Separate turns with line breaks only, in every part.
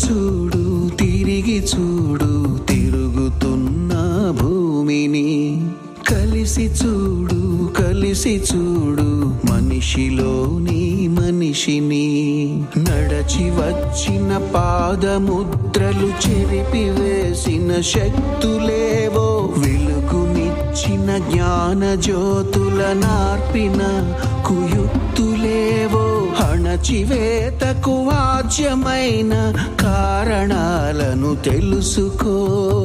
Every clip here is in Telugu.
చూడు తిరిగి చూడు తిరుగుతున్న భూమిని కలిసి చూడు కలిసి చూడు మనిషిలోని మనిషిని నడచి వచ్చిన పాదముద్రలు చెరిపి వేసిన శక్తులేవో వెలుగునిచ్చిన జ్ఞాన జ్యోతుల నార్పిన కుయుక్తులేవో అణచివేతకు వాజ్యమైన కారణాలను తెలుసుకో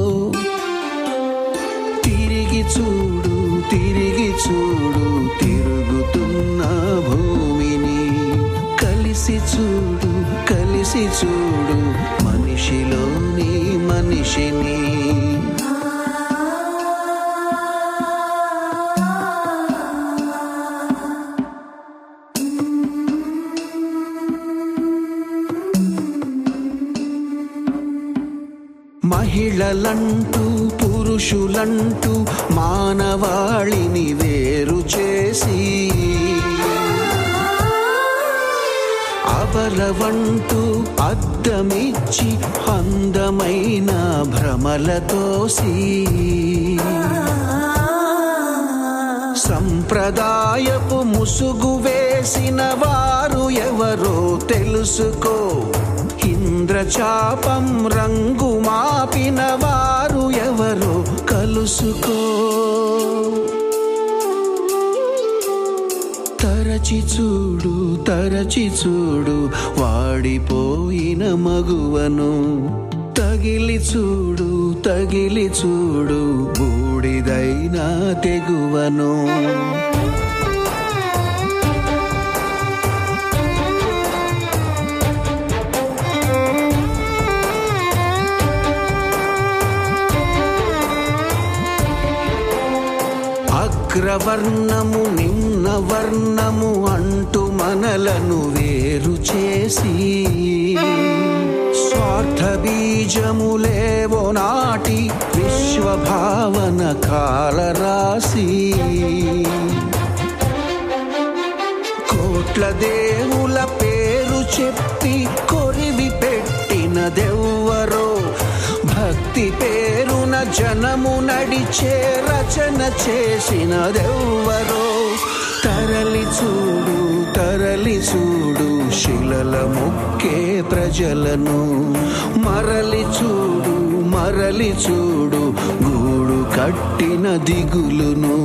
తిరిగి చూడు తిరిగి చూడు తిరుగుతున్న భూమిని కలిసి చూడు కలిసి చూడు మనిషిలోని మనిషిని మహిళలంటూ పురుషులంటూ మానవాళిని వేరు చేసి అబలవంటూ అద్దమిచ్చి అందమైన భ్రమలతోసి సంప్రదాయపు ముసుగు వేసిన వారు ఎవరో తెలుసుకో ఇంద్రచాపం రంగు మాపిన వారు ఎవరో కలుసుకో తరచి చూడు తరచి చూడు వాడిపోయిన మగువను తగిలి చూడు తగిలి చూడు బూడిదైన తెగువను అగ్రవర్ణము నిమ్న వర్ణము అంటూ మనలను వేరు చేసి స్వార్థ బీజములేవో నాటి విశ్వభావన కాలరాసి కోట్ల దేవుల పేరు చెప్పి కొరివి పెట్టినదెవ్వరో భక్తి పేరున జనము నడిచే రచన చేసినదెవ్వరో తరలి చూడు తరలి చూడు శిలల మొక్కే ప్రజలను మరలి చూడు మరలి చూడు గూడు కట్టిన దిగులును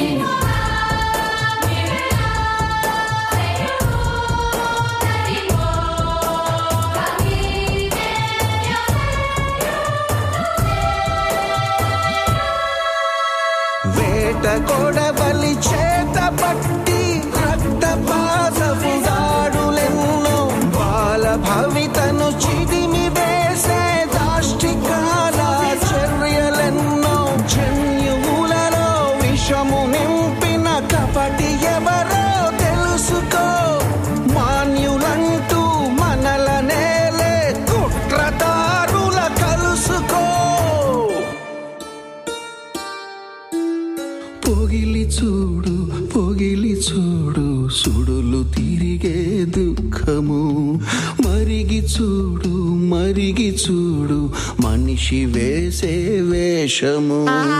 వేట కొడబలి చేత పట్టి రక్తపాతపు దాడులెన్నో బాల భవితను చిదిమి వేసే దాష్టికాల చర్యలెన్నో జన్యువులలో విషము నింపిన కపటి ఎవరో తెలుసుకో మాన్యులంటూ మనల నేలే కుట్రదారుల కలుసుకో పొగిలి చూడు పొగిలి చూడు సుడులు తిరిగే దుఃఖము మరిగి చూడు మరిగి చూడు మనిషి వేసే వేషము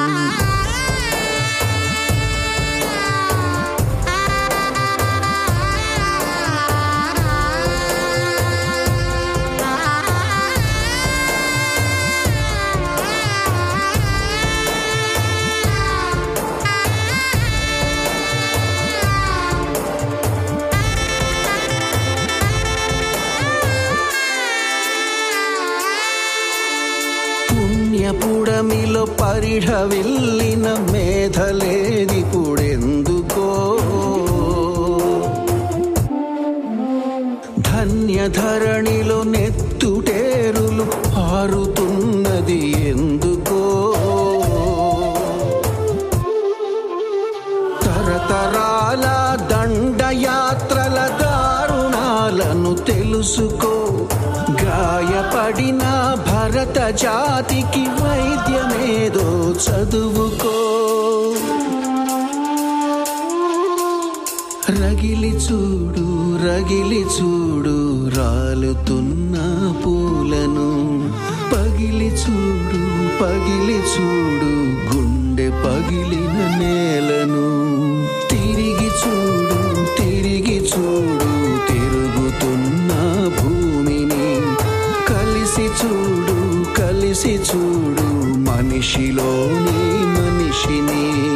పుణ్యపుడమిలో పరిఢ వెళ్ళిన మేధలేదిపుడెందుకో ధన్యధరణిలో నెత్తుటేరులు పారుతున్నది ఎందుకో తరతరాల దండయాత్రల దారుణాలను తెలుసుకో గాయపడిన భరత జాతికి వైద్యమేదో చదువుకో రగిలి చూడు రగిలి చూడు రాలుతున్న పూలను పగిలి చూడు పగిలి చూడు గుండె పగిలిన నేలను తిరిగి చూడు తిరిగి చూడు తిరుగుతున్న భూమిని కలిసి చూడు కలిసి చూడు మనిషిలోని మనిషిని